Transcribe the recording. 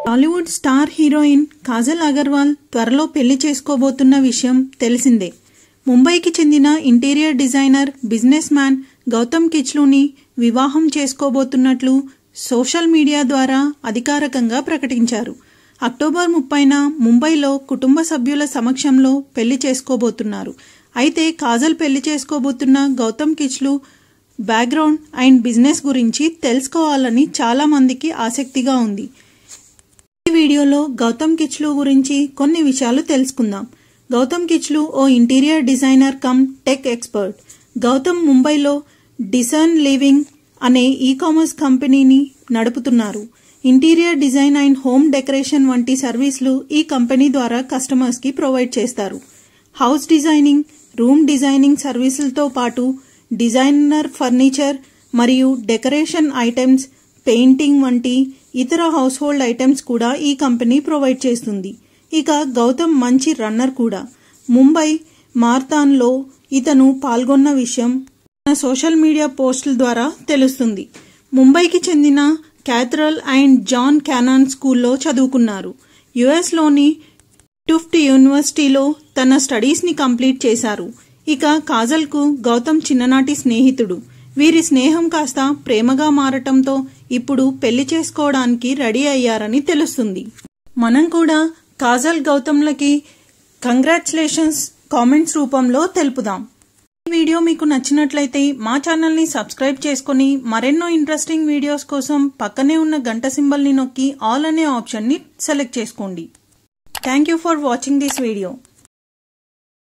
Bollywood star heroine Kajal Aggarwal త్వరలో పెళ్లి చేసుకోబోతున్న విషయం తెలిసిందే ముంబైకి చెందిన interior designer businessman Gautam కిచ్లూని వివాహం చేసుకోబోతున్నట్లు సోషల్ మీడియా ద్వారా అధికారికంగా ప్రకటించారు అక్టోబర్ ముప్పైన ముంబైలో కుటుంబ సభ్యుల సమక్షంలో పెళ్లి చేసుకోబోతున్నారు అయితే కాజల్ పెళ్లి చేసుకోబోతున్న Gautam Kitchlu background and business గురించి తెలుసుకోవాలని చాలా మందికి ఆసక్తిగా ఉంది ఈ వీడియోలో గౌతమ్ కిచ్లు గురించి కొన్ని విషయాలు తెలుసుకుందాం గౌతమ్ కిచ్లు ఓ interior designer cum tech expert Gautam ముంబైలో డిజైన్ లివింగ్ అనే ఈ కామర్స్ కంపెనీని నడుపుతున్నారు interior design and home decoration వంటి సర్వీసులు ఈ కంపెనీ ద్వారా కస్టమర్స్ కి ప్రొవైడ్ చేస్తారు హౌస్ డిజైనింగ్ రూమ్ డిజైనింగ్ సర్వీసులతో పాటు డిజైనర్ ఫర్నిచర్ మరియు డెకరేషన్ ఐటమ్స్ పెయింటింగ్ వంటి ఇతర హౌస్ హోల్డ్ ఐటమ్స్ కూడా ఈ కంపెనీ ప్రొవైడ్ చేస్తుంది ఇక గౌతమ్ మంచి రన్నర్ కూడా ముంబై మార్థాన్లో ఇతను పాల్గొన్న విషయం తన సోషల్ మీడియా పోస్టుల ద్వారా తెలుస్తుంది ముంబైకి చెందిన క్యాథరల్ అండ్ జాన్ క్యానాన్ స్కూల్లో చదువుకున్నారు యుఎస్లోని టుఫ్ట్ యూనివర్సిటీలో తన స్టడీస్ని కంప్లీట్ చేశారు ఇక కాజల్కు గౌతమ్ చిన్ననాటి స్నేహితుడు వీరి స్నేహం కాస్త ప్రేమగా మారటంతో ఇప్పుడు పెళ్లి చేసుకోవడానికి రెడీ అయ్యారని తెలుస్తుంది మనం కూడా కాజల్ గౌతమ్లకి కంగ్రాచులేషన్స్ కామెంట్స్ రూపంలో తెలుపుదాం ఈ వీడియో మీకు నచ్చినట్లయితే మా ఛానల్ని సబ్స్క్రైబ్ చేసుకుని మరెన్నో ఇంట్రెస్టింగ్ వీడియోస్ కోసం పక్కనే ఉన్న గంట సింబల్ని నొక్కి ఆల్ అనే ఆప్షన్ని సెలెక్ట్ చేసుకోండి thank you for watching this video